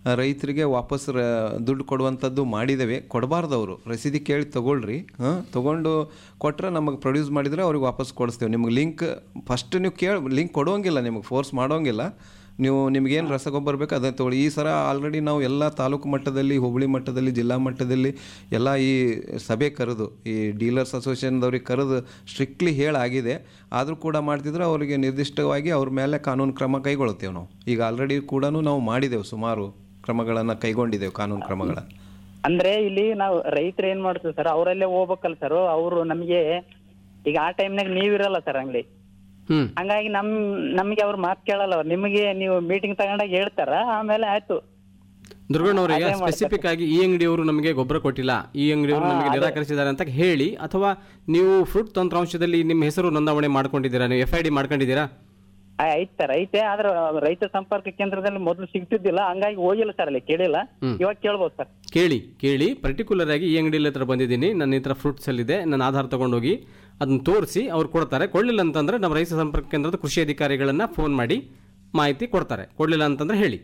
ರೈತರಿಗೆ ವಾಪಸ್ ರ ದುಡ್ಡು ಕೊಡುವಂಥದ್ದು ಮಾಡಿದ್ದೇವೆ ಕೊಡಬಾರ್ದು ಅವರು ರಸೀದಿ ಕೇಳಿ ತೊಗೊಳ್ರಿ ಹಾಂ ತೊಗೊಂಡು ಕೊಟ್ಟರೆ ನಮಗೆ ಪ್ರೊಡ್ಯೂಸ್ ಮಾಡಿದರೆ ಅವ್ರಿಗೆ ವಾಪಸ್ ಕೊಡಿಸ್ತೇವೆ ನಿಮ್ಗೆ ಲಿಂಕ್ ಫಸ್ಟ್ ನೀವು ಕೇಳಿ ಲಿಂಕ್ ಕೊಡೋಂಗಿಲ್ಲ ನಿಮಗೆ ಫೋರ್ಸ್ ಮಾಡೋಂಗಿಲ್ಲ ನೀವು ನಿಮಗೇನು ರಸಗೊಬ್ಬರ ಬೇಕು ಅದನ್ನು ತೊಗೊಳ್ಳಿ ಈ ಸಲ ಆಲ್ರೆಡಿ ನಾವು ಎಲ್ಲ ತಾಲೂಕು ಮಟ್ಟದಲ್ಲಿ ಹೋಬಳಿ ಮಟ್ಟದಲ್ಲಿ ಜಿಲ್ಲಾ ಮಟ್ಟದಲ್ಲಿ ಎಲ್ಲ ಈ ಸಭೆ ಕರೆದು ಈ ಡೀಲರ್ಸ್ ಅಸೋಸಿಯೇಷನ್ದವ್ರಿಗೆ ಕರೆದು ಸ್ಟ್ರಿಕ್ಟ್ಲಿ ಹೇಳಾಗಿದೆ ಆದರೂ ಕೂಡ ಮಾಡ್ತಿದ್ರೆ ಅವರಿಗೆ ನಿರ್ದಿಷ್ಟವಾಗಿ ಅವ್ರ ಮೇಲೆ ಕಾನೂನು ಕ್ರಮ ಕೈಗೊಳ್ತೇವೆ ನಾವು ಈಗ ಆಲ್ರೆಡಿ ಕೂಡ ನಾವು ಮಾಡಿದೆವು ಸುಮಾರು ಕ್ರಮಗಳನ್ನು ಕೈಗೊಂಡಿದ್ದೇವೆ ಕಾನೂನು ಕ್ರಮಗಳನ್ನು ಅಂದ್ರೆ ಇಲ್ಲಿ ನಾವು ರೈತರು ಏನ್ ಮಾಡ್ತೀವಿ ಸರ್ ಅವರಲ್ಲೇ ಹೋಗ್ಬೇಕಲ್ಲ ಸರ್ ಅವರು ನಮಗೆ ಈಗ ಆ ಟೈಮ್ನಾಗ ನೀವಿರಲ್ಲ ಸರ್ ಅಂಗಡಿ ಹ್ಮ್ ಹಂಗಾಗಿ ನಮ್ ನಮಗೆ ಅವ್ರ ಮಾತು ಕೇಳಲ್ಲ ಅವ್ರು ನಿಮಗೆ ನೀವು ಮೀಟಿಂಗ್ ತಗೊಂಡಾಗ ಹೇಳ್ತಾರ ಆಮೇಲೆ ಆಯ್ತು ದುರ್ಗಣ್ಣವರಿಗೆ ಸ್ಪೆಸಿಫಿಕ್ ಆಗಿ ಈ ಅಂಗಡಿಯವರು ನಮಗೆ ಗೊಬ್ಬರ ಕೊಟ್ಟಿಲ್ಲ ಈ ಅಂಗಡಿಯವರು ನಮಗೆ ನಿರಾಕರಿಸಿದ್ದಾರೆ ಅಂತ ಹೇಳಿ ಅಥವಾ ನೀವು ಫ್ರೂಟ್ ತಂತ್ರಾಂಶದಲ್ಲಿ ನಿಮ್ಮ ಹೆಸರು ನೋಂದಾವಣೆ ಮಾಡ್ಕೊಂಡಿದ್ದೀರಾ ನೀವು ಎಫ್ ಐ ಡಿ ಮಾಡ್ಕೊಂಡಿದ್ದೀರಾ ಆ, ಐತ್ ಸರ್ ಐತೆ ಆದ್ರೆ ರೈತ ಸಂಪರ್ಕ ಕೇಂದ್ರದಲ್ಲಿ ಮೊದಲು ಸಿಗ್ತಿದ್ದಿಲ್ಲ ಹಂಗಾಗಿ ಹೋಗಿಲ್ಲ ಸರ್ ಅಲ್ಲಿ ಕೇಳಿಲ್ಲ ಇವಾಗ ಕೇಳ್ಬೋದು ಸರ್ ಕೇಳಿ ಕೇಳಿ ಪರ್ಟಿಕ್ಯುಲರ್ ಆಗಿ ಈ ಅಂಗಡಿಯಲ್ಲಿ ಹತ್ರ ಬಂದಿದ್ದೀನಿ ನನ್ನ ಹತ್ರ ಫ್ರೂಟ್ಸ್ ಇದೆ ನನ್ನ ಆಧಾರ್ ತಗೊಂಡೋಗಿ ಅದನ್ನ ತೋರಿಸಿ ಅವ್ರು ಕೊಡ್ತಾರೆ ಕೊಡಲಿಲ್ಲ ಅಂತಂದ್ರೆ ನಮ್ಮ ರೈತ ಸಂಪರ್ಕ ಕೇಂದ್ರದ ಕೃಷಿ ಅಧಿಕಾರಿಗಳನ್ನ ಫೋನ್ ಮಾಡಿ ಮಾಹಿತಿ ಕೊಡ್ತಾರೆ ಕೊಡಲಿಲ್ಲ ಅಂತಂದ್ರೆ ಹೇಳಿ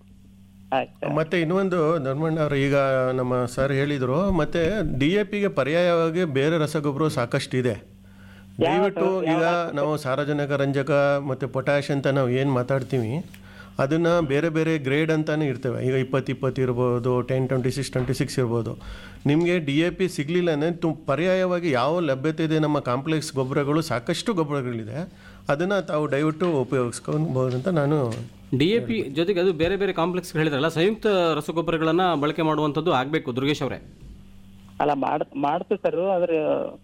ಆಯ್ತು ಮತ್ತೆ ಇನ್ನೊಂದು ಧರ್ಮಣ್ಣ ಅವರು ಈಗ ನಮ್ಮ ಸರ್ ಹೇಳಿದ್ರು ಮತ್ತೆ ಡಿ ಎ ಪಿಗೆ ಪರ್ಯಾಯವಾಗಿ ಬೇರೆ ರಸಗೊಬ್ಬರ ಸಾಕಷ್ಟು ಇದೆ ದಯವಿಟ್ಟು ಈಗ ನಾವು ಸಾರಜನಕ ರಂಜಕ ಮತ್ತು ಪೊಟ್ಯಾಶ್ ಅಂತ ನಾವು ಏನು ಮಾತಾಡ್ತೀವಿ ಅದನ್ನು ಬೇರೆ ಬೇರೆ ಗ್ರೇಡ್ ಅಂತಾನೆ ಇರ್ತವೆ ಈಗ ಇಪ್ಪತ್ತು ಇಪ್ಪತ್ತು ಇರ್ಬೋದು ten twenty six twenty six ಇರ್ಬೋದು ನಿಮಗೆ ಡಿ ಎ ಪಿ ಸಿಗಲಿಲ್ಲ ಅಂದರೆ ತು ಪರ್ಯಾಯವಾಗಿ ಯಾವ ಲಭ್ಯತೆ ಇದೆ ನಮ್ಮ ಕಾಂಪ್ಲೆಕ್ಸ್ ಗೊಬ್ಬರಗಳು ಸಾಕಷ್ಟು ಗೊಬ್ಬರಗಳಿದೆ ಅದನ್ನು ತಾವು ದಯವಿಟ್ಟು ಉಪಯೋಗಿಸ್ಕೊಬೋದು ಅಂತ ನಾನು ಡಿ ಎ ಪಿ ಜೊತೆಗೆ ಅದು ಬೇರೆ ಬೇರೆ ಕಾಂಪ್ಲೆಕ್ಸ್ ಹೇಳಿದ್ರಲ್ಲ ಸಂಯುಕ್ತ ರಸಗೊಬ್ಬರಗಳನ್ನ ಬಳಕೆ ಮಾಡುವಂಥದ್ದು ಆಗಬೇಕು ದುರ್ಗೇಶ್ ಅವರೇ ಅಲ್ಲ ಮಾಡ್ ಮಾಡ್ತೀವಿ ಸರ್ ಆದ್ರೆ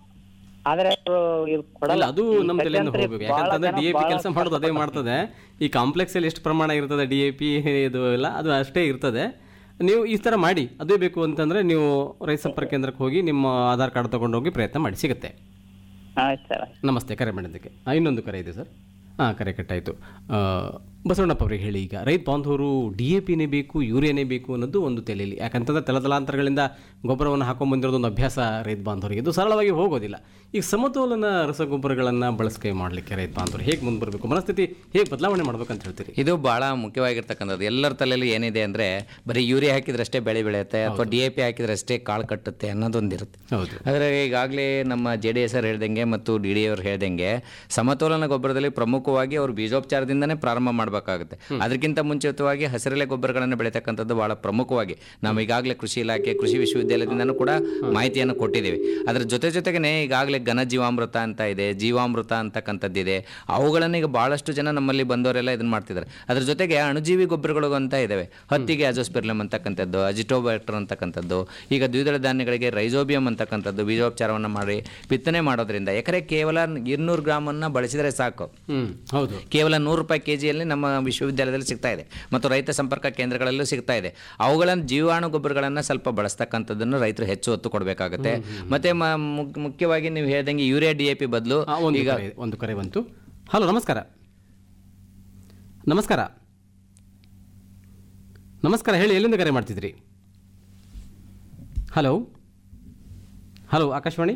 ಆದ್ರೆ ಅವ್ರು ಇದು ಕೊಡಲ್ಲ ಅಲ್ಲ ಅದು ಈ ನಮ್ಮ ತಲೆಯಿಂದ ಸದ್ಯಂತ್ರಿ ಹೋಗ್ಬೇಕು ಭಾಳ ಯಾಕಂತಂದ್ರೆ ಜನ ಡಿ ಎ ಪಿ ಭಾಳ ಕೆಲಸ ಮಾಡೋದು ಅದೇ ಮಾಡ್ತದೆ ಈ ಕಾಂಪ್ಲೆಕ್ಸ್ ಅಲ್ಲಿ ಎಷ್ಟು ಪ್ರಮಾಣ ಇರ್ತದೆ ಡಿ ಎ ಪಿ ಇದು ಎಲ್ಲ ಅದು ಅಷ್ಟೇ ಇರ್ತದೆ ನೀವು ಈ ಥರ ಮಾಡಿ ಅದೇ ಬೇಕು ಅಂತಂದ್ರೆ ನೀವು ರೈತ ಸಂಪರ್ಕ ಕೇಂದ್ರಕ್ಕೆ ಹೋಗಿ ನಿಮ್ಮ ಆಧಾರ್ ಕಾರ್ಡ್ ತಗೊಂಡೋಗಿ ಪ್ರಯತ್ನ ಮಾಡಿ ಸಿಗುತ್ತೆ ಆಯ್ತು ಸರ್ ನಮಸ್ತೆ ಕರೆ ಮಾಡಿದ್ದಕ್ಕೆ ಆ, ಇನ್ನೊಂದು ಕರೆ ಇದೆ ಸರ್ ಹಾಂ ಕರೆ ಕಟ್ಟಾಯಿತು ಬಸವಣ್ಣಪ್ಪ ಅವರಿಗೆ ಹೇಳಿ ಈಗ ರೈತ ಬಾಂಧವರು ಡಿ ಎ ಪಿನೇ ಬೇಕು ಯೂರಿಯಾನೇ ಬೇಕು ಅನ್ನೋದು ಒಂದು ತಲೆಯಲ್ಲಿ ಯಾಕಂತಂದ್ರೆ ತಲತಲಾಂತರಗಳಿಂದ ಗೊಬ್ಬರವನ್ನು ಹಾಕೊಂಡ್ಬಂದಿರೋದು ಒಂದು ಅಭ್ಯಾಸ ರೈತ ಬಾಂಧವರಿಗೆ ಇದು ಸರಳವಾಗಿ ಹೋಗೋದಿಲ್ಲ ಈಗ ಸಮತೋಲನ ರಸಗೊಬ್ಬರಗಳನ್ನು ಬಳಕೆ ಮಾಡಲಿಕ್ಕೆ ರೈತ ಬಾಂಧವರು ಹೇಗೆ ಮುಂದೆ ಬರಬೇಕು ಮನಸ್ಥಿತಿ ಹೇಗೆ ಬದಲಾವಣೆ ಮಾಡ್ಬೇಕಂತ ಹೇಳ್ತೀರಿ ಇದು ಭಾಳ ಮುಖ್ಯವಾಗಿರ್ತಕ್ಕಂಥದ್ದು ಎಲ್ಲರ ತಲೆಯಲ್ಲಿ ಏನಿದೆ ಅಂದರೆ ಬರೀ ಯೂರಿಯಾ ಹಾಕಿದ್ರಷ್ಟೇ ಬೆಳೆ ಬೆಳೆಯುತ್ತೆ ಅಥವಾ ಡಿ ಎ ಪಿ ಹಾಕಿದ್ರಷ್ಟೇ ಕಾಳು ಕಟ್ಟುತ್ತೆ ಅನ್ನೋದೊಂದಿರುತ್ತೆ ಹೌದು ಆದರೆ ಈಗಾಗಲೇ ನಮ್ಮ ಜೆ ಡಿ ಎಸ್ ಅವ್ರು ಹೇಳ್ದಂಗೆ ಮತ್ತು ಡಿ ಡಿ ಅವ್ರು ಹೇಳ್ದಂಗೆ ಸಮತೋಲನ ಗೊಬ್ಬರದಲ್ಲಿ ಪ್ರಮುಖವಾಗಿ ಅವರು ಬೀಜೋಪಚಾರದಿಂದನೇ ಪ್ರಾರಂಭ ಮಾಡಬೇಕಾಗುತ್ತೆ ಅದಕ್ಕಿಂತ ಮುಂಚಿತವಾಗಿ ಹಸಿರೆಲೆ ಗೊಬ್ಬರಗಳನ್ನು ಬೆಳೀತಕ್ಕಂಥದ್ದು ಬಹಳ ಪ್ರಮುಖವಾಗಿ ನಾವು ಈಗಾಗಲೇ ಕೃಷಿ ಇಲಾಖೆ ಕೃಷಿ ವಿಶ್ವವಿದ್ಯಾಲಯದಿಂದನೂ ಕೂಡ ಮಾಹಿತಿಯನ್ನು ಕೊಟ್ಟಿದ್ದೀವಿ ಅದರ ಜೊತೆ ಜೊತೆಗೇ ಈಗಾಗಲೇ ಘನ ಜೀವಾಮೃತ ಅಂತ ಇದೆ ಜೀವಾಮೃತ ಅಂತಕ್ಕಂಥದ್ದಿದೆ ಅವುಗಳನ್ನು ಈಗ ಭಾಳಷ್ಟು ಜನ ನಮ್ಮಲ್ಲಿ ಬಂದವರೆಲ್ಲ ಇದನ್ನು ಮಾಡ್ತಿದ್ದಾರೆ ಅದ್ರ ಜೊತೆಗೆ ಅಣುಜೀವಿ ಗೊಬ್ಬರಗಳು ಅಂತ ಇದ್ದಾವೆ ಹತ್ತಿಗೆ ಅಜೋಸ್ಪಿರ್ಲಮ್ ಅಂತಕ್ಕಂಥದ್ದು ಅಜಿಟೋಬ್ಯಾಕ್ಟರ್ ಅಂತಕ್ಕಂಥದ್ದು ಈಗ ದ್ವಿದಳ ಧಾನ್ಯಗಳಿಗೆ ರೈಸೋಬಿಯಂ ಅಂತಕ್ಕಂಥದ್ದು ಬೀಜೋಪಚಾರವನ್ನು ಮಾಡಿ ಬಿತ್ತನೆ ಮಾಡೋದ್ರಿಂದ ಎಕರೆ ಕೇವಲ ಇನ್ನೂರು ಗ್ರಾಮನ್ನು ಬಳಸಿದರೆ ಸಾಕು ಹ್ಞೂ ಹೌದು ಕೇವಲ ನೂರು ರೂಪಾಯಿ ಕೆ ಜಿಯಲ್ಲಿ ನಮ್ಮ ವಿಶ್ವವಿದ್ಯಾಲಯದಲ್ಲಿ ಸಿಗ್ತಾ ಇದೆ ಮತ್ತು ರೈತ ಸಂಪರ್ಕ ಕೇಂದ್ರಗಳಲ್ಲೂ ಸಿಗ್ತಾ ಇದೆ ಅವುಗಳನ್ನು ಜೀವಾಣು ಗೊಬ್ಬರಗಳನ್ನು ಸ್ವಲ್ಪ ಬಳಸ್ತಕ್ಕಂಥದ್ದನ್ನು ರೈತರು ಹೆಚ್ಚು ಒತ್ತು ಕೊಡಬೇಕಾಗುತ್ತೆ ಮತ್ತೆ ಮ- ಮುಕ್- ಮುಖ್ಯವಾಗಿ ನೀವು ಹೇಳ್ದಂಗೆ ಯೂರಿಯಾ ಡಿ ಎ ಪಿ ಬದಲು ಆ, ಒಂದು ಈಗ ಕರೆ ಒಂದು ಕರೆ ಬಂತು ಹಲೋ ನಮಸ್ಕಾರ ನಮಸ್ಕಾರ ನಮಸ್ಕಾರ ಹೇಳಿ ಎಲ್ಲಿಂದ ಕರೆ ಮಾಡ್ತಿದ್ರಿ ಹಲೋ ಹಲೋ ಆಕಾಶವಾಣಿ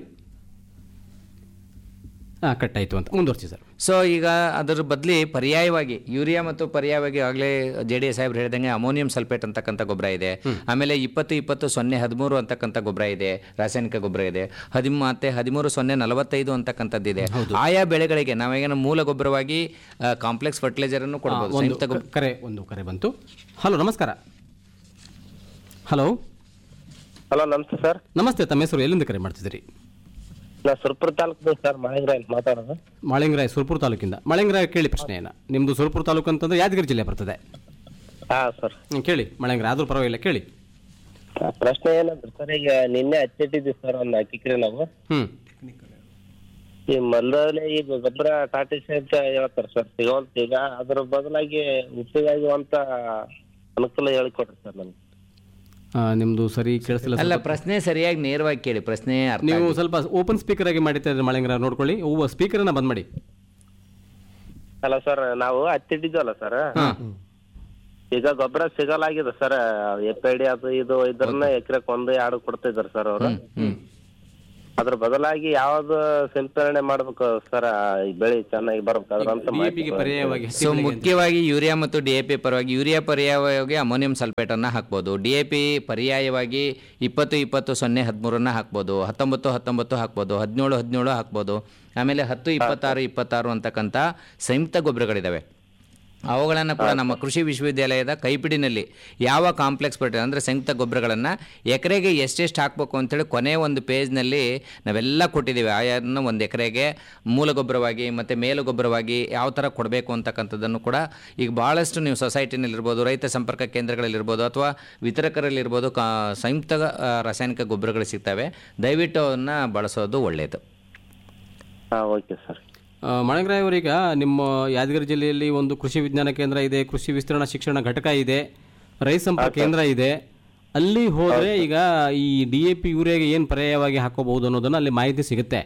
ಹಾಂ ಕಟ್ಟಾಯಿತು ಅಂತ ಮುಂದುವರ್ಸಿ ಸರ್ ಸೊ ಈಗ ಅದರ ಬದಲಿ ಪರ್ಯಾಯವಾಗಿ ಯೂರಿಯಾ ಮತ್ತು ಪರ್ಯಾಯವಾಗಿ ಆಗಲೇ ಜೆ ಡಿ ಎಸ್ ಸಾಹೇಬ್ರು ಹೇಳ್ದಂಗೆ ಅಮೋನಿಯಂ ಸಲ್ಫೇಟ್ ಅಂತಕ್ಕಂಥ ಗೊಬ್ಬರ ಇದೆ ಆಮೇಲೆ ಇಪ್ಪತ್ತು ಇಪ್ಪತ್ತು ಸೊನ್ನೆ ಹದಿಮೂರು ಅಂತಕ್ಕಂಥ ಗೊಬ್ಬರ ಇದೆ ರಾಸಾಯನಿಕ ಗೊಬ್ಬರ ಇದೆ ಹದಿಮ್ ಮತ್ತೆ ಹದಿಮೂರು ಸೊನ್ನೆ ನಲವತ್ತೈದು ಅಂತಕ್ಕಂಥದ್ದಿದೆ ಆಯಾ ಬೆಳೆಗಳಿಗೆ ನಾವೇನು ಮೂಲ ಗೊಬ್ಬರವಾಗಿ ಕಾಂಪ್ಲೆಕ್ಸ್ ಫರ್ಟಿಲೈಸರ್ ಅನ್ನು ಕೊಡಬಹುದು ಒಂದು ಸಂಯುಕ್ತ ಗೊಬ್ಬರ ಕ- ಕರೆ ಒಂದು ಕರೆ ಬಂತು ಹಲೋ ನಮಸ್ಕಾರ ಹಲೋ ಹಲೋ ನಮಸ್ತೆ ಸರ್ ನಮಸ್ತೆ ತಮ್ಮ ಹೆಸರು ಎಲ್ಲಿಂದ ಕರೆ ಮಾಡ್ತಿದ್ದೀರಿ ನಾ ಸುರ್ಪುರ ತಾಲೂಕು ಸರ್ ಮಹೇಂದ್ರ ಅಂತ ಮಾತಾಡೋದು ಮಾಳಿಂಗರಾಯ್ ಸುರ್ಪುರ ತಾಲೂಕಿಂದ ಮಾಳಿಂಗರಾಯ್ ಕೇಳಿ ಪ್ರಶ್ನೆಯನ್ನು ನಿಮ್ಮದು ಸುರ್ಪುರ ತಾಲೂಕು ಅಂತಂದ್ರೆ ಯಾದಗಿರಿ ಜಿಲ್ಲೆ ಬರ್ತದೆ ಹಾ ಸರ್ ಹ್ಮ್, ಕೇಳಿ ಮಾಳಿಂಗರಾಯ್ ಆದ್ರೂ ಪರವಾಗಿಲ್ಲ ಕೇಳಿ ಪ್ರಶ್ನೆ ಏನಂದ್ರೆ ಸರ್ ಈಗ ನಿನ್ನೆ ಹಚ್ಚಿಟ್ಟಿದ್ವಿ ಸರ್ ಒಂದು ಹಾಕಿಕ್ರಿ ನಾವು ಹ್ಮ್ ಈ ಮೊದಲೇ ಈಗ ಗೊಬ್ಬರ ಟಾಟಿಸಿ ಅಂತ ಹೇಳ್ತಾರೆ ಸರ್ ಸಿಗೋಂತ ಈಗ ಅದ್ರ ಬದಲಾಗಿ ಉಪಯೋಗ ಆಗುವಂತ ಅನುಕೂಲ ಹೇಳಿಕೊಡ್ರಿ ಸರ್ ನಮ್ಗೆ ಆ, ನಿಮ್ದು ಸರಿ ಕೇಳಿಸಿಲ್ಲ ಅಲ್ಲ ಪ್ರಶ್ನೆ ಸರಿಯಾಗಿ ನೇರವಾಗಿ ಕೇಳಿ ಪ್ರಶ್ನೆ ಅರ್ಥ ನೀವು ಸ್ವಲ್ಪ ಓಪನ್ ಸ್ಪೀಕರ್ ಆಗಿ ಮಾಡಿತಾ ಇದ್ರೆ ಮಾಳಿಂಗರಾಯ್ ನೋಡ್ಕೊಳ್ಳಿ ಹೂವು ಸ್ಪೀಕರನ್ನ ಬಂದ್ ಮಾಡಿ ಅಲ್ಲ ಸರ್ ನಾವು ಹಚ್ಚಿಟ್ಟಿದ್ವಲ್ಲ ಸರ್ ಈಗ ಗೊಬ್ಬರ ಸಿಗಲಾಗಿದೆ ಸರ್ ಎಫ್ ಐ ಡಿ ಅದು ಇದು ಇದ್ರನ್ನ ಎಕರೆಕ್ ಒಂದು ಎರಡು ಕೊಡ್ತಿದ್ದಾರೆ ಸರ್ ಅವರು ಅದ್ರ ಬದಲಾಗಿ ಯಾವ್ದು ಸಿಂಪರಣೆ ಮಾಡ್ಬೇಕು ಸರ್ ಈ ಬೆಳೆ ಚೆನ್ನಾಗಿ ಬರ್ಬೇಕಾದ್ರ ಅಂತ ಡಿಎಪಿಗೆ ಪರ್ಯಾಯವಾಗಿ ಹತ್ತಿ ಸೊ ಬೆಳೆಗೆ ಮುಖ್ಯವಾಗಿ ಯೂರಿಯಾ ಮತ್ತು ಡಿ ಎ ಪಿ ಪರವಾಗಿ ಯೂರಿಯಾ ಪರ್ಯಾಯವಾಗಿ ಅಮೋನಿಯಂ ಸಲ್ಫೇಟನ್ನು ಹಾಕ್ಬೋದು ಡಿ ಎ ಪಿ ಪರ್ಯಾಯವಾಗಿ ಇಪ್ಪತ್ತು ಇಪ್ಪತ್ತು ಸೊನ್ನೆ ಹದಿಮೂರನ್ನು ಹಾಕ್ಬೋದು ಹತ್ತೊಂಬತ್ತು ಹತ್ತೊಂಬತ್ತು ಹಾಕ್ಬೋದು ಹದಿನೇಳು ಹದಿನೇಳು ಹಾಕ್ಬೋದು ಆಮೇಲೆ ಹತ್ತು ಇಪ್ಪತ್ತಾರು ಇಪ್ಪತ್ತಾರು ಅಂತಕ್ಕಂಥ ಸಂಯುಕ್ತ ಗೊಬ್ಬರಗಳಿದ್ದಾವೆ ಅವುಗಳನ್ನು ಕೂಡ ನಮ್ಮ ಕೃಷಿ ವಿಶ್ವವಿದ್ಯಾಲಯದ ಕೈಪಿಡಿನಲ್ಲಿ ಯಾವ ಕಾಂಪ್ಲೆಕ್ಸ್ ಪಟ್ಟಿ ಅಂದರೆ ಸಂಯುಕ್ತ ಗೊಬ್ಬರಗಳನ್ನು ಎಕರೆಗೆ ಎಷ್ಟೆಷ್ಟು ಹಾಕಬೇಕು ಅಂತೇಳಿ ಕೊನೆ ಒಂದು ಪೇಜ್ನಲ್ಲಿ ನಾವೆಲ್ಲ ಕೊಟ್ಟಿದ್ದೀವಿ ಆಯನ್ನು ಒಂದು ಎಕರೆಗೆ ಮೂಲ ಗೊಬ್ಬರವಾಗಿ ಮತ್ತು ಮೇಲು ಗೊಬ್ಬರವಾಗಿ ಯಾವ ಥರ ಕೊಡಬೇಕು ಅಂತಕ್ಕಂಥದ್ದನ್ನು ಕೂಡ ಈಗ ಭಾಳಷ್ಟು ನೀವು ಸೊಸೈಟಿನಲ್ಲಿರ್ಬೋದು ರೈತ ಸಂಪರ್ಕ ಕೇಂದ್ರಗಳಲ್ಲಿರ್ಬೋದು ಅಥವಾ ವಿತರಕರಲ್ಲಿರ್ಬೋದು ಕಾ ಸಂಯುಕ್ತ ಆ, ರಾಸಾಯನಿಕ ಗೊಬ್ಬರಗಳು ಸಿಗ್ತವೆ ದಯವಿಟ್ಟು ಅವನ್ನ ಬಳಸೋದು ಒಳ್ಳೆಯದು ಹಾ ಓಕೆ ಸರ್ ಆ, ಮಳಂಗ್ರಾಯ್ ಅವರೀಗ ನಿಮ್ಮ ಯಾದಗಿರಿ ಜಿಲ್ಲೆಯಲ್ಲಿ ಒಂದು ಕೃಷಿ ವಿಜ್ಞಾನ ಕೇಂದ್ರ ಇದೆ ಕೃಷಿ ವಿಸ್ತರಣಾ ಶಿಕ್ಷಣ ಘಟಕ ಇದೆ ರೈತ ಸಂಪರ್ಕ ಕೇಂದ್ರ ಇದೆ ಅಲ್ಲಿ ಹೋದರೆ ಈಗ ಈ ಡಿ ಎ ಪಿ ಯೂರಿಯಾಗೆ ಏನು ಪರ್ಯಾಯವಾಗಿ ಹಾಕೋಬಹುದು ಅನ್ನೋದನ್ನು ಅಲ್ಲಿ ಮಾಹಿತಿ ಸಿಗುತ್ತೆ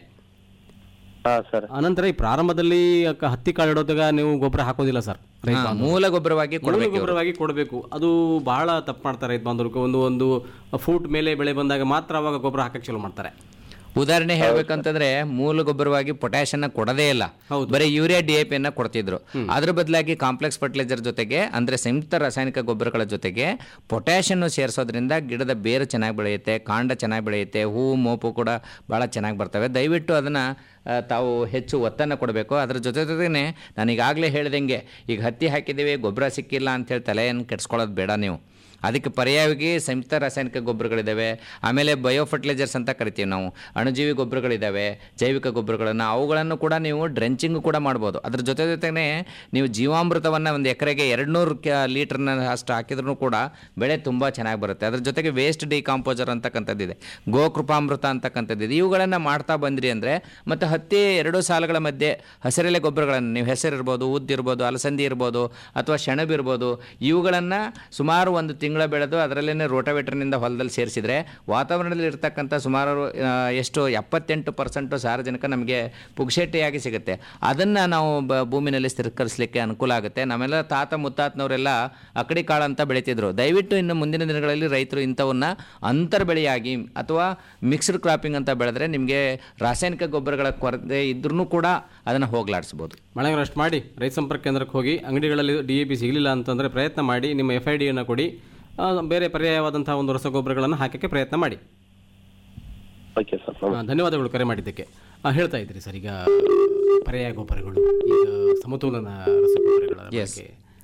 ಹಾ ಸರ್ ಅನಂತರ ಈ ಪ್ರಾರಂಭದಲ್ಲಿ ಕ- ಹತ್ತಿ ಕಾಳಿಡೋದಾಗ ನೀವು ಗೊಬ್ಬರ ಹಾಕೋದಿಲ್ಲ ಸರ್ ರೈತ ಹಾ, ಬಾಂಧವರು. ಮೂಲ ಗೊಬ್ಬರವಾಗಿ ಮೂಲ ಕೊಡಬೇಕು ಗೊಬ್ಬರವಾಗಿ ಕೊಡಬೇಕು ಅದು ಬಹಳ ತಪ್ಪು ಮಾಡ್ತಾರೆ ರೈತ ಬಾಂಧವರು ಒಂದು ಒಂದು ಫೂಟ್ ಮೇಲೆ ಬೆಳೆ ಬಂದಾಗ ಮಾತ್ರ ಅವಾಗ ಗೊಬ್ಬರ ಹಾಕಕ್ಕೆ ಶುರು ಮಾಡ್ತಾರೆ ಉದಾಹರಣೆ ಹೇಳ್ಬೇಕಂತಂದ್ರೆ ಮೂಲ ಗೊಬ್ಬರವಾಗಿ ಪೊಟ್ಯಾಷನ್ನ ಕೊಡದೇ ಇಲ್ಲ ಬರೀ ಯೂರಿಯಾ ಡಿ ಎ ಪಿಯನ್ನ ಕೊಡ್ತಿದ್ರು ಅದ್ರ ಬದಲಾಗಿ ಕಾಂಪ್ಲೆಕ್ಸ್ ಫರ್ಟಿಲೈಸರ್ ಜೊತೆಗೆ ಅಂದ್ರೆ ಸಂಯುಕ್ತ ರಾಸಾಯನಿಕ ಗೊಬ್ಬರಗಳ ಜೊತೆಗೆ ಪೊಟ್ಯಾಷನ್ನು ಸೇರಿಸೋದ್ರಿಂದ ಗಿಡದ ಬೇರು ಚೆನ್ನಾಗಿ ಬೆಳೆಯುತ್ತೆ ಕಾಂಡ ಚೆನ್ನಾಗಿ ಬೆಳೆಯುತ್ತೆ ಹೂವು ಮೋಪು ಕೂಡ ಭಾಳ ಚೆನ್ನಾಗಿ ಬರ್ತವೆ ದಯವಿಟ್ಟು ಅದನ್ನು ತಾವು ಹೆಚ್ಚು ಒತ್ತನ್ನು ಕೊಡಬೇಕು ಅದ್ರ ಜೊತೆ ಜೊತೆಗೇ ನಾನು ಈಗಾಗಲೇ ಹೇಳ್ದಂಗೆ ಈಗ ಹತ್ತಿ ಹಾಕಿದ್ದೀವಿ ಗೊಬ್ಬರ ಸಿಕ್ಕಿಲ್ಲ ಅಂತೇಳಿ ತಲೆಯನ್ನು ಕೆಡ್ಸ್ಕೊಳ್ಳೋದು ಬೇಡ ನೀವು ಅದಕ್ಕೆ ಪರ್ಯಾಯವಾಗಿ ಸಂಯುಕ್ತ ರಾಸಾಯನಿಕ ಗೊಬ್ಬರಗಳಿದ್ದಾವೆ ಆಮೇಲೆ ಬಯೋ ಫರ್ಟಿಲೈಸರ್ಸ್ ಅಂತ ಕರಿತೀವಿ ನಾವು ಅಣುಜೀವಿ ಗೊಬ್ಬರಗಳಿದ್ದಾವೆ ಜೈವಿಕ ಗೊಬ್ಬರಗಳನ್ನು ಅವುಗಳನ್ನು ಕೂಡ ನೀವು ಡ್ರೆಂಚಿಂಗ್ ಕೂಡ ಮಾಡ್ಬೋದು ಅದ್ರ ಜೊತೆ ಜೊತೆಗೆ ನೀವು ಜೀವಾಮೃತವನ್ನು ಒಂದು ಎಕರೆಗೆ ಎರಡು ನೂರು ಕ್ಯಾ ಲೀಟ್ರನ್ನ ಅಷ್ಟು ಹಾಕಿದ್ರೂ ಕೂಡ ಬೆಳೆ ತುಂಬ ಚೆನ್ನಾಗಿ ಬರುತ್ತೆ ಅದ್ರ ಜೊತೆಗೆ ವೇಸ್ಟ್ ಡಿಕಾಂಪೋಸರ್ ಅಂತಕ್ಕಂಥದ್ದಿದೆ ಗೋಕೃಪಾಮೃತ ಅಂತಕ್ಕಂಥದ್ದಿದೆ ಇವುಗಳನ್ನು ಮಾಡ್ತಾ ಬಂದ್ರಿ ಅಂದರೆ ಮತ್ತು ಹತ್ತಿ ಎರಡು ಸಾಲುಗಳ ಮಧ್ಯೆ ಹಸಿರೆಲೆ ಗೊಬ್ಬರಗಳನ್ನು ನೀವು ಹೆಸರಿರ್ಬೋದು ಉದ್ದಿರ್ಬೋದು ಅಲಸಂದಿ ಇರ್ಬೋದು ಅಥವಾ ಸೆಣಬು ಇರ್ಬೋದು ಇವುಗಳನ್ನು ಸುಮಾರು ಒಂದು ತಿಂಗಳ ಬೆಳೆದು ಅದರಲ್ಲೇ ರೋಟಾವೇಟರ್ನಿಂದ ಹೊಲದಲ್ಲಿ ಸೇರಿಸಿದರೆ ವಾತಾವರಣದಲ್ಲಿ ಇರ್ತಕ್ಕಂಥ ಸುಮಾರು ಆ, ಎಷ್ಟು ಎಪ್ಪತ್ತೆಂಟು ಪರ್ಸೆಂಟು ಸಾರಜನಕ ನಮಗೆ ಪುಗ್ಶೆಟ್ಟಿಯಾಗಿ ಸಿಗುತ್ತೆ ಅದನ್ನು ನಾವು ಬ ಭೂಮಿನಲ್ಲಿ ಸ್ಥಿರೀಕರಿಸಲಿಕ್ಕೆ ಅನುಕೂಲ ಆಗುತ್ತೆ ನಮ್ಮೆಲ್ಲ ತಾತ ಮುತ್ತಾತನವರೆಲ್ಲ ಅಕಡಿ ಕಾಳು ಅಂತ ಬೆಳೀತಿದ್ರು ದಯವಿಟ್ಟು ಇನ್ನು ಮುಂದಿನ ದಿನಗಳಲ್ಲಿ ರೈತರು ಇಂಥವನ್ನ ಅಂತರ್ ಬೆಳೆಯಾಗಿ ಅಥವಾ ಮಿಕ್ಸ್ಡ್ ಕ್ರಾಪಿಂಗ್ ಅಂತ ಬೆಳೆದ್ರೆ ನಿಮಗೆ ರಾಸಾಯನಿಕ ಗೊಬ್ಬರಗಳ ಕೊರತೆ ಇದ್ರೂ ಕೂಡ ಅದನ್ನು ಹೋಗ್ಲಾಡಿಸ್ಬೋದು ಮಳೆಗಾಲ ಅಷ್ಟು ಮಾಡಿ ರೈತ ಸಂಪರ್ಕ ಕೇಂದ್ರಕ್ಕೆ ಹೋಗಿ ಅಂಗಡಿಗಳಲ್ಲಿ ಡಿ ಎ ಪಿ ಸಿಗಲಿಲ್ಲ ಅಂತಂದರೆ ಪ್ರಯತ್ನ ಮಾಡಿ ನಿಮ್ಮ ಎಫ್ ಐ ಡಿಯನ್ನು ಕೊಡಿ ಆ, ಬೇರೆ ಪರ್ಯಾಯವಾದಂತಹ ಒಂದು ರಸಗೊಬ್ಬರಗಳನ್ನು ಹಾಕೋಕ್ಕೆ ಪ್ರಯತ್ನ ಮಾಡಿ ಓಕೆ ಸರ್ ಆ, ಧನ್ಯವಾದಗಳು ಕರೆ ಮಾಡಿದ್ದಕ್ಕೆ ಆ, ಹೇಳ್ತಾ ಇದ್ರಿ ಸರ್ ಈಗ ಪರ್ಯಾಯ ಗೊಬ್ಬರಗಳು ಈಗ ಸಮತೋಲನ ರಸಗೊಬ್ಬರಗಳ ಬಗ್ಗೆ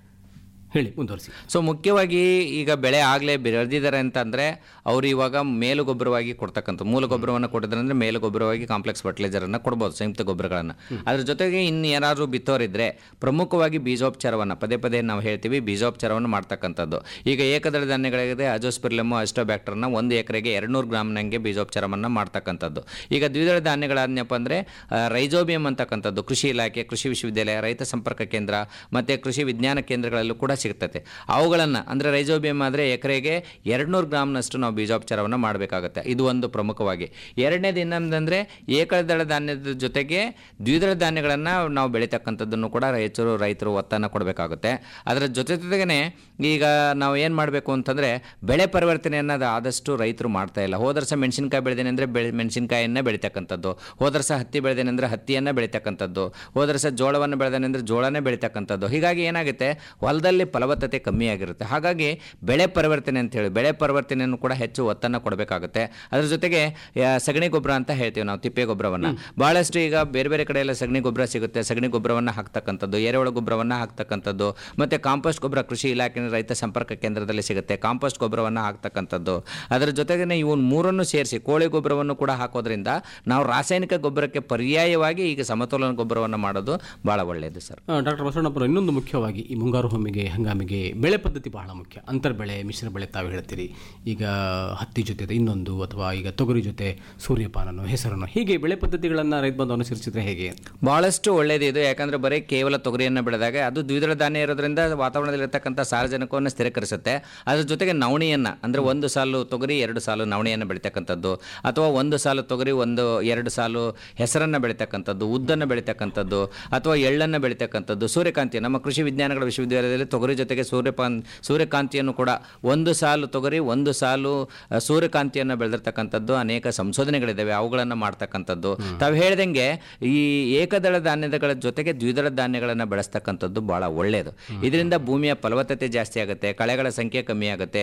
ಹೇಳಿ ಮುಂದುವರಿಸಿ ಸೊ ಮುಖ್ಯವಾಗಿ ಈಗ ಬೆಳೆ ಆಗಲೇ ಬೆಳೆದಿದ್ದಾರೆ ಅಂತಂದರೆ ಅವರು ಇವಾಗ ಮೇಲು ಗೊಬ್ಬರವಾಗಿ ಕೊಡ್ತಕ್ಕಂಥ ಮೂಲ ಗೊಬ್ಬರವನ್ನು ಕೊಟ್ಟಿದ್ದಾರೆ ಅಂದರೆ ಮೇಲು ಗೊಬ್ಬರವಾಗಿ ಕಾಂಪ್ಲೆಕ್ಸ್ ಫರ್ಟಿಲೈಸರನ್ನು ಕೊಡ್ಬೋದು ಸಂಯುಕ್ತ ಗೊಬ್ಬರಗಳನ್ನು ಅದ್ರ ಜೊತೆಗೆ ಇನ್ನು ಯಾರಾದರೂ ಬಿತ್ತೋರಿದ್ರೆ ಪ್ರಮುಖವಾಗಿ ಬೀಜೋಪಚಾರವನ್ನು ಪದೇ ಪದೇ ನಾವು ಹೇಳ್ತೀವಿ ಬೀಜೋಪಚಾರವನ್ನು ಮಾಡ್ತಕ್ಕಂಥದ್ದು ಈಗ ಏಕದಳ ಧಾನ್ಯಗಳಿದೆ ಅಜೋಸ್ಪಿರ್ಲಮು ಅಸ್ಟೋಬ್ಯಾಕ್ಟರ್ನ ಒಂದು ಎಕರೆಗೆ ಎರಡುನೂರು ಗ್ರಾಮ್ನಂಗೆ ಬೀಜೋಪಚಾರವನ್ನು ಮಾಡ್ತಕ್ಕಂಥದ್ದು ಈಗ ದ್ವಿದಳ ಧಾನ್ಯಗಳಾದ್ನಪ್ಪ ಅಂದರೆ ರೈಜೋಬಿಯಂ ಅಂತಕ್ಕಂಥದ್ದು ಕೃಷಿ ಇಲಾಖೆ ಕೃಷಿ ವಿಶ್ವವಿದ್ಯಾಲಯ ರೈತ ಸಂಪರ್ಕ ಕೇಂದ್ರ ಮತ್ತು ಕೃಷಿ ವಿಜ್ಞಾನ ಕೇಂದ್ರಗಳಲ್ಲೂ ಕೂಡ ಸಿಗ್ತದೆ ಅವುಗಳನ್ನು ಅಂದರೆ ರೈಜೋಬಿಯಂ ಆದರೆ ಎಕರೆಗೆ ಎರಡುನೂರು ಗ್ರಾಮ್ನಷ್ಟು ನಾವು ಬೀಜೋಪಚಾರವನ್ನು ಮಾಡಬೇಕಾಗುತ್ತೆ ಇದು ಒಂದು ಪ್ರಮುಖವಾಗಿ ಎರಡನೇದು ಇನ್ನೊಂದಂದರೆ ಏಕದಳ ಧಾನ್ಯದ ಜೊತೆಗೆ ದ್ವಿದಳ ಧಾನ್ಯಗಳನ್ನು ನಾವು ಬೆಳೀತಕ್ಕಂಥದ್ದನ್ನು ಕೂಡ ರೈತರು ರೈತರು ಒತ್ತನ್ನು ಕೊಡಬೇಕಾಗುತ್ತೆ ಅದರ ಜೊತೆ ಜೊತೆಗೇ ಈಗ ನಾವು ಏನು ಮಾಡಬೇಕು ಅಂತಂದರೆ ಬೆಳೆ ಪರಿವರ್ತನೆಯನ್ನು ಅದು ಆದಷ್ಟು ರೈತರು ಮಾಡ್ತಾ ಇಲ್ಲ ಹೋದ ವರ್ಷ ಮೆಣಸಿನ್ಕಾಯಿ ಬೆಳೆದೇನೆ ಅಂದರೆ ಬೆಳೆ ಮೆಣಸಿನ್ಕಾಯಿಯನ್ನು ಬೆಳೀತಕ್ಕಂಥದ್ದು ಹೋದ ವರ್ಷ ಹತ್ತಿ ಬೆಳೆದೇನೆ ಅಂದರೆ ಹತ್ತಿಯನ್ನು ಬೆಳೀತಕ್ಕಂಥದ್ದು ಹೋದ ವರ್ಷ ಜೋಳವನ್ನು ಬೆಳೆದೇನೆ ಅಂದರೆ ಜೋಳನೇ ಬೆಳೀತಕ್ಕಂಥದ್ದು ಹೀಗಾಗಿ ಏನಾಗುತ್ತೆ ಹೊಲದಲ್ಲಿ ಫಲವತ್ತತೆ ಕಮ್ಮಿ ಆಗಿರುತ್ತೆ ಹಾಗಾಗಿ ಬೆಳೆ ಪರಿವರ್ತನೆ ಅಂತೇಳಿ ಬೆಳೆ ಪರಿವರ್ತನೆಯನ್ನು ಕೂಡ ಹೆಚ್ಚು ಒತ್ತನ್ನು ಕೊಡಬೇಕಾಗುತ್ತೆ ಅದ್ರ ಜೊತೆಗೆ ಆ, ಸಗಣಿ ಗೊಬ್ಬರ ಅಂತ ಹೇಳ್ತೀವಿ ನಾವು ತಿಪ್ಪೆ ಗೊಬ್ಬರವನ್ನು ಭಾಳಷ್ಟು ಈಗ ಬೇರೆ ಬೇರೆ ಕಡೆ ಎಲ್ಲ ಸಗಣಿ ಗೊಬ್ಬರ ಸಿಗುತ್ತೆ ಸಗಣಿ ಗೊಬ್ಬರವನ್ನು ಹಾಕ್ತಕ್ಕಂಥದ್ದು ಎರೆಹುಳ ಗೊಬ್ಬರವನ್ನು ಹಾಕ್ತಕ್ಕಂಥದ್ದು ಮತ್ತು ಕಾಂಪೋಸ್ಟ್ ಗೊಬ್ಬರ ಕೃಷಿ ಇಲಾಖೆ ರೈತ ಸಂಪರ್ಕ ಕೇಂದ್ರದಲ್ಲಿ ಸಿಗುತ್ತೆ ಕಾಂಪೋಸ್ಟ್ ಗೊಬ್ಬರವನ್ನು ಹಾಕ್ತಕ್ಕಂಥದ್ದು ಅದರ ಜೊತೆಗೆ ಇವನ್ ಮೂರನ್ನು ಸೇರಿಸಿ ಕೋಳಿ ಗೊಬ್ಬರವನ್ನು ಕೂಡ ಹಾಕೋದ್ರಿಂದ ನಾವು ರಾಸಾಯನಿಕ ಗೊಬ್ಬರಕ್ಕೆ ಪರ್ಯಾಯವಾಗಿ ಈಗ ಸಮತೋಲನ ಗೊಬ್ಬರವನ್ನು ಮಾಡೋದು ಭಾಳ ಒಳ್ಳೆಯದು ಸರ್ ಡಾಕ್ಟರ್ ಬಸವಣ್ಣಪ್ಪರು ಇನ್ನೊಂದು ಮುಖ್ಯವಾಗಿ ಈ ಮುಂಗಾರು ಹೊಮ್ಮಿಗೆ ಹಂಗಾಮಿಗೆ ಬೆಳೆ ಪದ್ಧತಿ ಬಹಳ ಮುಖ್ಯ ಅಂತರ್ ಬೆಳೆ ಮಿಶ್ರ ಬೆಳೆ ತಾವು ಹೇಳ್ತೀರಿ ಈಗ ಹತ್ತಿ ಜೊತೆ ಇನ್ನೊಂದು ಅಥವಾ ಈಗ ತೊಗರಿ ಜೊತೆ ಸೂರ್ಯಪಾನನು ಹೆಸರನ್ನು ಹೀಗೆ ಬೆಳೆ ಪದ್ಧತಿಗಳನ್ನು ರೈತ ಬಂದು ಅನುಸರಿಸಿದ್ರೆ ಹೇಗೆ ಭಾಳಷ್ಟು ಒಳ್ಳೆಯದು ಇದು ಯಾಕಂದರೆ ಬರೀ ಕೇವಲ ತೊಗರಿಯನ್ನು ಬೆಳೆದಾಗ ಅದು ದ್ವಿದಳ ಧಾನ್ಯ ಇರೋದ್ರಿಂದ ವಾತಾವರಣದಲ್ಲಿರ್ತಕ್ಕಂಥ ಸಾರಜನಕವನ್ನು ಸ್ಥಿರೀಕರಿಸುತ್ತೆ ಅದ್ರ ಜೊತೆಗೆ ನವಣಿಯನ್ನು ಅಂದರೆ ಒಂದು ಸಾಲು ತೊಗರಿ ಎರಡು ಸಾಲು ನವಣಿಯನ್ನು ಬೆಳೀತಕ್ಕಂಥದ್ದು ಅಥವಾ ಒಂದು ಸಾಲು ತೊಗರಿ ಒಂದು ಎರಡು ಸಾಲು ಹೆಸರನ್ನು ಬೆಳೀತಕ್ಕಂಥದ್ದು ಉದ್ದನ್ನು ಬೆಳೀತಕ್ಕಂಥದ್ದು ಅಥವಾ ಎಳ್ಳನ್ನು ಬೆಳೀತಕ್ಕಂಥದ್ದು ಸೂರ್ಯಕಾಂತಿ ನಮ್ಮ ಕೃಷಿ ವಿಜ್ಞಾನಗಳ ವಿಶ್ವವಿದ್ಯಾಲಯದಲ್ಲಿ ತೊಗರಿ ತೊಗರಿ ಜೊತೆಗೆ ಸೂರ್ಯಪಾನ್ ಸೂರ್ಯಕಾಂತಿಯನ್ನು ಕೂಡ ಒಂದು ಸಾಲು ತೊಗರಿ ಒಂದು ಸಾಲು ಆ, ಸೂರ್ಯಕಾಂತಿಯನ್ನು ಬೆಳೆದಿರ್ತಕ್ಕಂಥದ್ದು ಅನೇಕ ಸಂಶೋಧನೆಗಳಿದ್ದಾವೆ ಅವುಗಳನ್ನು ಮಾಡ್ತಕ್ಕಂಥದ್ದು ತಾವು ಹೇಳ್ದಂಗೆ ಈ ಏಕದಳ ಧಾನ್ಯಗಳ ಜೊತೆಗೆ ದ್ವಿದಳ ಧಾನ್ಯಗಳನ್ನು ಬೆಳೆಸ್ತಕ್ಕಂಥದ್ದು ಬಹಳ ಒಳ್ಳೆಯದು ಇದರಿಂದ ಭೂಮಿಯ ಫಲವತ್ತತೆ ಜಾಸ್ತಿ ಆಗುತ್ತೆ ಕಳೆಗಳ ಸಂಖ್ಯೆ ಕಮ್ಮಿ ಆಗುತ್ತೆ